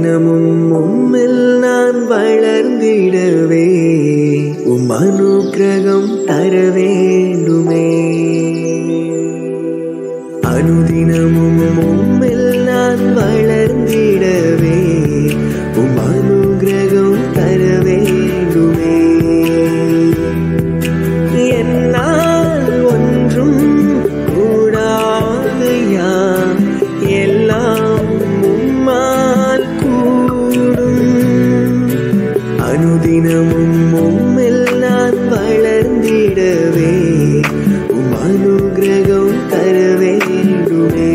அனுதினமும் உம்மில் நான் வளர்ந்திடவே உம் அனுக்கிரகம் தர வேண்டுமே அனுதினமும் உம்மில் நான் வளர்ந்திடவே உம் அனுக்கிரகம் தர வேண்டுமே என்னால் ஒன்றும் கூடாதையா எல்லாம் உம்மால் கூடும் அனுதினமும் உம்மில் நான் வளர்ந்திடவே உம் அனுகிரகம் தர வேண்டுமே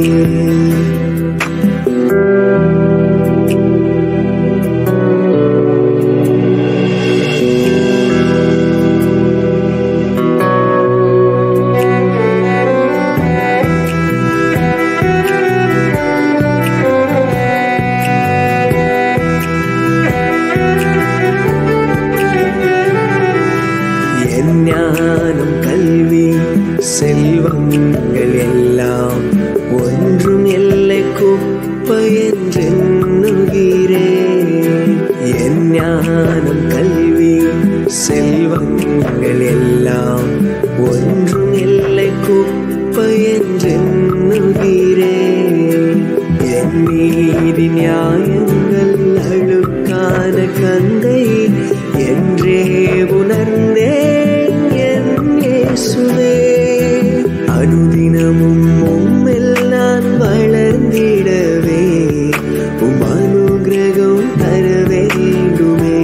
என் ஞானம் கல்வி செல்வங்கள் எல்லாம் ஒன்றும் எல்லை குப்பை என்றெண்ணுகிறேன் என் ஞானம் கல்வி செல்வங்கள் எல்லாம் ஒன்றும் எல்லை குப்பை என்றெண்ணுகிறேன் என் நீதி நியாயங்கள் அழுக்கான கந்தை என்றே உணர்ந்தேன் என் இயேசுவே அனுதினமும் உம்மில் நான் வளர்ந்திடவே உம் அனுகிரகம் தர வேண்டுமே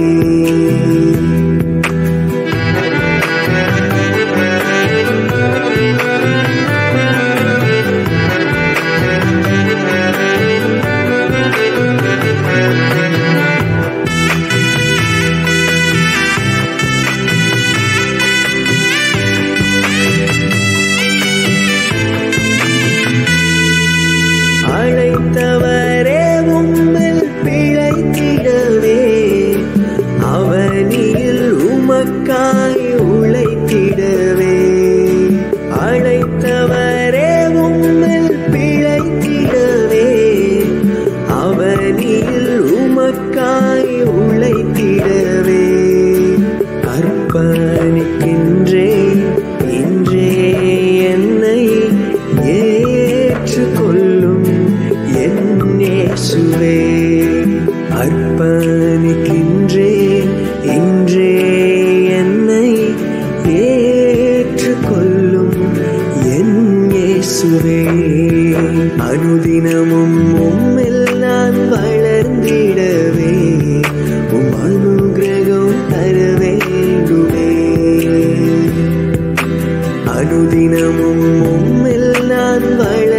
அழைத்தவரே உம்மில் பிழைத்திடவே அவனியில் உமக்காய் உழைத்திடவே அழைத்தவரே உம்மில் பிழைத்திடவே அவனியில் உமக்காய் உழைத்திடவே அர்ப்பணிக்கின்றே இன்றே என்னை ஏற்றுக்கொள்ளும் என் இயேசுவே அர்ப்பணிக்கின்றே இன்றே என்னை ஏற்றுக்கொள்ளும் என் இயேசுவே அனுதினமும் உம்மில் நான் வளர்ந்திடவே உம் அனுகிரகம் தர வேண்டுமே அனுதினமும் உம்மில் நான் வள